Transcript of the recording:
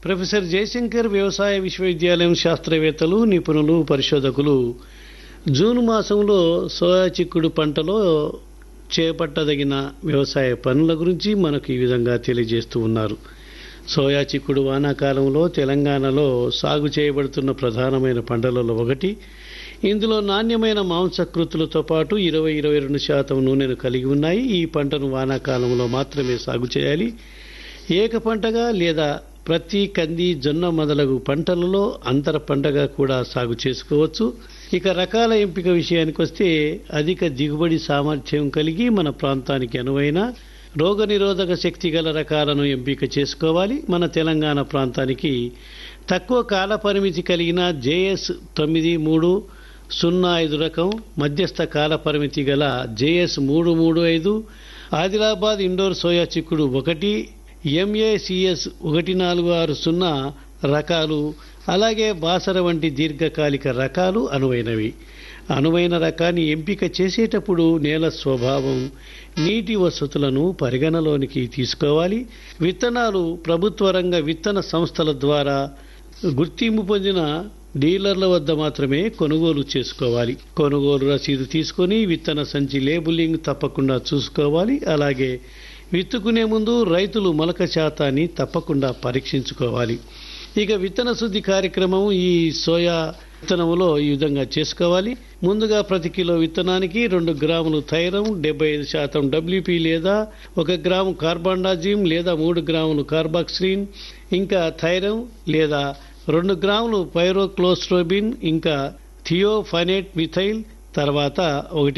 professor Jayashankar వ్యవసాయ విశ్వవిద్యాలయం శాస్త్రవేత్తలు నిపుణులు పరిశోధకులు జూన్ మాసంలో సోయా చిక్కుడు పంటలో చేపట్టదగిన వ్యవసాయ పనుల గురించి మనకు ఈ విధంగా తెలియజేస్తూ ఉన్నారు సోయా చిక్కుడు వానాకాలంలో తెలంగాణలో సాగు చేయబడుతున్న ప్రధానమైన పంటలలో ఒకటి ఇందులో నాణ్యమైన మాంసకృతులతో పాటు ఇరవై ఇరవై రెండు శాతం నూనెను కలిగి ఉన్నాయి ఈ పంటను వానాకాలంలో మాత్రమే సాగు చేయాలి ఏక పంటగా లేదా ప్రతి కంది జొన్న మొదలగు పంటలలో అంతర పంటగా కూడా సాగు చేసుకోవచ్చు ఇక రకాల ఎంపిక విషయానికి వస్తే అధిక దిగుబడి సామర్థ్యం కలిగి మన ప్రాంతానికి అనువైన రోగనిరోధక శక్తి గల రకాలను ఎంపిక చేసుకోవాలి మన తెలంగాణ ప్రాంతానికి తక్కువ కాల పరిమితి కలిగిన జేఎస్ తొమ్మిది మూడు సున్నా ఐదు రకం మధ్యస్థ కాల పరిమితి గల జేఎస్ మూడు మూడు ఐదు ఆదిలాబాద్ ఇండోర్ సోయా చిక్కుడు ఒకటి ఎంఏసిఎస్ ఒకటి నాలుగు ఆరు సున్నా రకాలు అలాగే బాసర వంటి దీర్ఘకాలిక రకాలు అనువైనవి అనువైన రకాన్ని ఎంపిక చేసేటప్పుడు నేల స్వభావం నీటి వసతులను పరిగణలోనికి తీసుకోవాలి విత్తనాలు ప్రభుత్వ రంగ విత్తన సంస్థల ద్వారా గుర్తింపు పొందిన డీలర్ల వద్ద మాత్రమే కొనుగోలు చేసుకోవాలి కొనుగోలు రసీదు తీసుకొని విత్తన సంచి లేబులింగ్ తప్పకుండా చూసుకోవాలి అలాగే విత్తుకునే ముందు రైతులు మొలక శాతాన్ని తప్పకుండా పరీక్షించుకోవాలి ఇక విత్తన శుద్ధి కార్యక్రమం ఈ సోయా విత్తనములో ఈ విధంగా చేసుకోవాలి ముందుగా ప్రతి కిలో విత్తనానికి రెండు గ్రాములు థైరం డెబ్బై ఐదు శాతం డబ్ల్యూపీ లేదా ఒక గ్రాము కార్బాండాజిమ్ లేదా మూడు గ్రాములు కార్బాక్సిలిన్ ఇంకా థైరం లేదా రెండు గ్రాములు పైరోక్లోస్ట్రోబిన్ ఇంకా థియోఫైనేట్ మిథైల్ తర్వాత ఒకటి